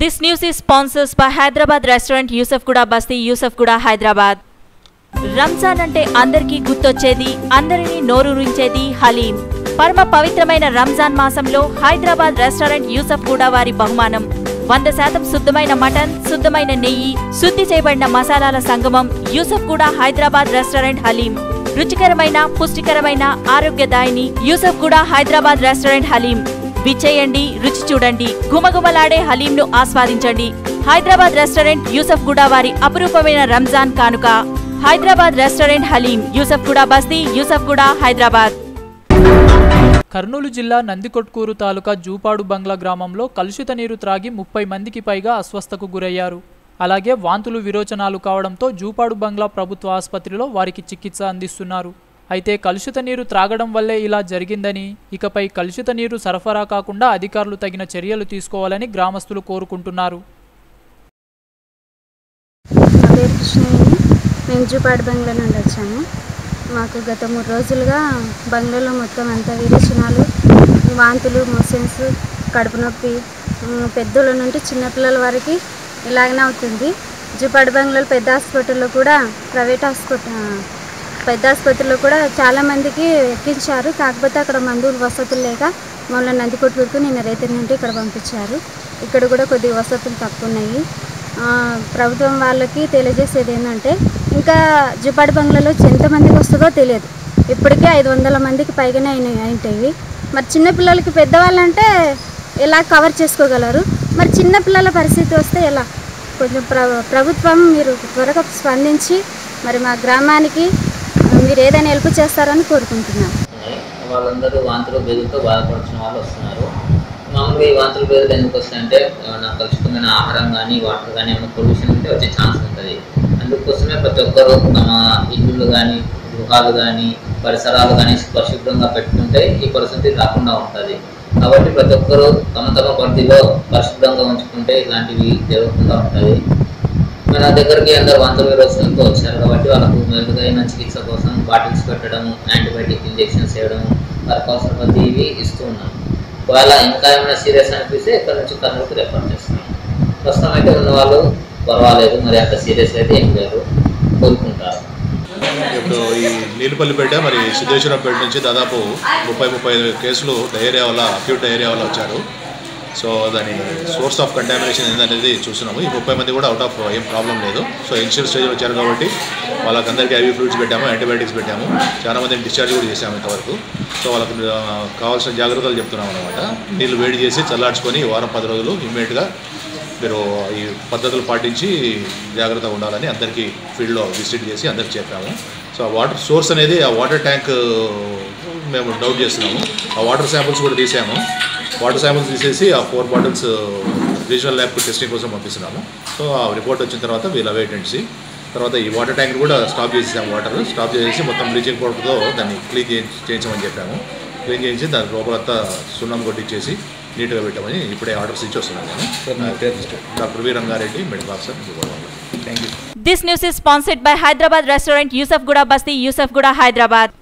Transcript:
This news is sponsored by Hyderabad restaurant Yusuf Kuda Basti, Yusuf Kuda, Hyderabad. Ramzan అంటే అందరికీ గుర్తొచ్చేది అందరినీ నోరూరించేది హలీం పరమ పవిత్రమైన రంజాన్ మాసంలో హైదరాబాద్ రెస్టారెంట్ యూసఫ్ కూడా వారి బహుమానం వంద శాతం శుద్ధమైన మటన్ శుద్ధమైన నెయ్యి శుద్ధి చేయబడిన మసాలాల సంగమం యూసఫ్ కూడా హైదరాబాద్ రెస్టారెంట్ హలీం రుచికరమైన పుష్టికరమైన ఆరోగ్యదాయిని యూసఫ్ కూడా హైదరాబాద్ రెస్టారెంట్ హలీం విచ్చేయండి రుచి చూడండి గుమగుమలాడే హలీంను ఆస్వాదించండి హైదరాబాద్ రెస్టారెంట్ యూసఫ్ కూడా వారి అపురూపమైన రంజాన్ కానుక హైదరాబాద్ రెస్టారెంట్ హలీం యూసఫ్ కూడా బస్తీ యూసఫ్ కూడా హైదరాబాద్ కర్నూలు జిల్లా నందికొట్కూరు తాలూకా జూపాడు బంగ్లా గ్రామంలో కలుషిత నీరు త్రాగి ముప్పై మందికి పైగా అస్వస్థకు గురయ్యారు అలాగే వాంతులు విరోచనాలు కావడంతో జూపాడు బంగ్లా ప్రభుత్వ ఆసుపత్రిలో వారికి చికిత్స అందిస్తున్నారు అయితే కలుషిత నీరు త్రాగడం వల్లే ఇలా జరిగిందని ఇకపై కలుషిత నీరు సరఫరా కాకుండా అధికారులు తగిన చర్యలు తీసుకోవాలని గ్రామస్తులు కోరుకుంటున్నారు నా పేరు కృష్ణవేణి మేము జూపాడు బంగ్లా నుండి వచ్చాము మాకు గత మూడు రోజులుగా బంగ్లాలో మొత్తం అంతా విరేచనాలు వాంతులు మోషన్స్ కడుపు నొప్పి ఉమ్, పెద్దోళ్ళ నుండి చిన్నపిల్లల వరకు ఇలాగనే అవుతుంది జూపాడు బంగ్లాలో పెద్ద హాస్పిటల్లో కూడా ప్రైవేట్ హాస్పిటల్ పెద్ద ఆసుపత్రిలో కూడా చాలా మందికి ఎక్కించారు కాకపోతే అక్కడ మందులు వసతులు లేక మమ్మల్ని నందికొట్లూరుకు నిన్న రైతు నుండి ఇక్కడ పంపించారు ఇక్కడ కూడా కొద్దిగా వసతులు తక్కువ ఉన్నాయి ఆ, ప్రభుత్వం వాళ్ళకి తెలియజేసేది ఏంటంటే ఇంకా జుపాడి బంగ్లాలో ఎంతమందికి వస్తుందో తెలియదు ఇప్పటికే ఐదు వందల మందికి పైగానే అయిన ఉంటాయి మరి చిన్నపిల్లలకి పెద్దవాళ్ళంటే ఎలా కవర్ చేసుకోగలరు మరి చిన్నపిల్లల పరిస్థితి వస్తే ఎలా కొంచెం ప్ర ప్రభుత్వం మీరు త్వరగా స్పందించి మరి మా గ్రామానికి మీరు ఏదైనా హెల్ప్ చేస్తారని కోరుకుంటున్నాను ఉన్నాయి వాళ్ళందరూ వాంతులు బెదురుతో బాధపడుతున్న వాళ్ళు వస్తున్నారు మామూలుగా ఈ వాంతులు బెదురు ఎందుకు వస్తాయంటే ఏమైనా కలుషితమైన ఆహారం కానీ వాటర్ కానీ ఏమైనా పొల్యూషన్ ఉంటే వచ్చే ఛాన్స్ ఉంటుంది అందుకోసమే ప్రతి ఒక్కరు తమ ఇల్లులు కానీ గృహాలు కానీ పరిసరాలు కానీ పరిశుభ్రంగా పెట్టుకుంటే ఈ పరిస్థితి రాకుండా ఉంటుంది కాబట్టి ప్రతి ఒక్కరూ తమ తమ పరిధిలో పరిశుభ్రంగా ఉంచుకుంటే ఇలాంటివి జరగకుండా ఉంటుంది మన దగ్గరికి అందరు వాంతుల విరోచనతో వచ్చారు కాబట్టి వాళ్ళకు మెరుగైన చికిత్స కోసం బాటిల్స్ పెట్టడం యాంటీబయాటిక్ ఇంజెక్షన్స్ వేయడం వారికి అవసరం కొద్దీ ఇవి ఇస్తూ ఉన్నాం ఒకవేళ ఇంకా ఏమైనా సీరియస్ అనిపిస్తే ఇక్కడ నుంచి కర్నూలుకి రెఫర్ చేస్తున్నాం ప్రస్తుతం అయితే ఉన్న వాళ్ళు పర్వాలేదు మరి అంత సీరియస్ అయితే ఏం లేరు కోరుకుంటారు ఇప్పుడు ఈ నీలుపల్లిపేట మరి సిద్ధేశ్వరంపేట నుంచి దాదాపు ముప్పై ముప్పై ఐదు కేసులు డయేరియా వల్ల అక్యూట్ డయేరియా వల్ల వచ్చారు సో దాని సోర్స్ ఆఫ్ కంటామినేషన్ ఏందనేది చూస్తున్నాము ఈ ముప్పై మంది కూడా అవుట్ ఆఫ్ ఏం ప్రాబ్లం లేదు సో ఇనిషియల్ స్టేజ్లో వచ్చారు కాబట్టి వాళ్ళకందరికీ ఐవీ ఫ్లూయిడ్స్ పెట్టాము యాంటీబయాటిక్స్ పెట్టాము చాలా మందిని డిశ్చార్జ్ కూడా చేసాము ఇంతవరకు సో వాళ్ళకి ఆ, కావాల్సిన జాగ్రత్తలు చెప్తున్నాం అనమాట నీళ్ళు వేడి చేసి చల్లార్చుకొని వారం పది రోజులు ఇమ్మీడియట్గా మీరు ఈ పద్ధతులు పాటించి జాగ్రత్తగా ఉండాలని అందరికీ ఫీల్డ్లో విజిట్ చేసి అందరికి చెప్పాము సో ఆ వాటర్ సోర్స్ అనేది ఆ వాటర్ ట్యాంక్ మేము డౌట్ చేస్తున్నాము ఆ వాటర్ శాంపుల్స్ కూడా తీసాము వాటర్ శాంపుల్స్ తీసేసి ఆ ఫోర్ బాటిల్స్ రీజనల్ ల్యాబ్కి టెస్టింగ్ కోసం పంపిస్తున్నాము సో ఆ రిపోర్ట్ వచ్చిన తర్వాత వీళ్ళు అవైట్ అండ్ see. తర్వాత ఈ వాటర్ ట్యాంక్ కూడా స్టాప్ చేసేసాము వాటర్ స్టాప్ చేసేసి మొత్తం బ్లీచింగ్ పౌడర్తో దాన్ని క్లీన్ చేయించమని చెప్పాము క్లీన్ చేయించి దాని లోపలంతా సున్నం కొట్టించేసి నీట్గా పెట్టమని ఇప్పుడే ఆర్డర్స్ ఇచ్చి వస్తున్నాను నేను doctor V Rangareddy medical officer thank you this news is sponsored by Hyderabad restaurant Yusuf కూడా బస్తీ యూసఫ్ కూడా హైదరాబాద్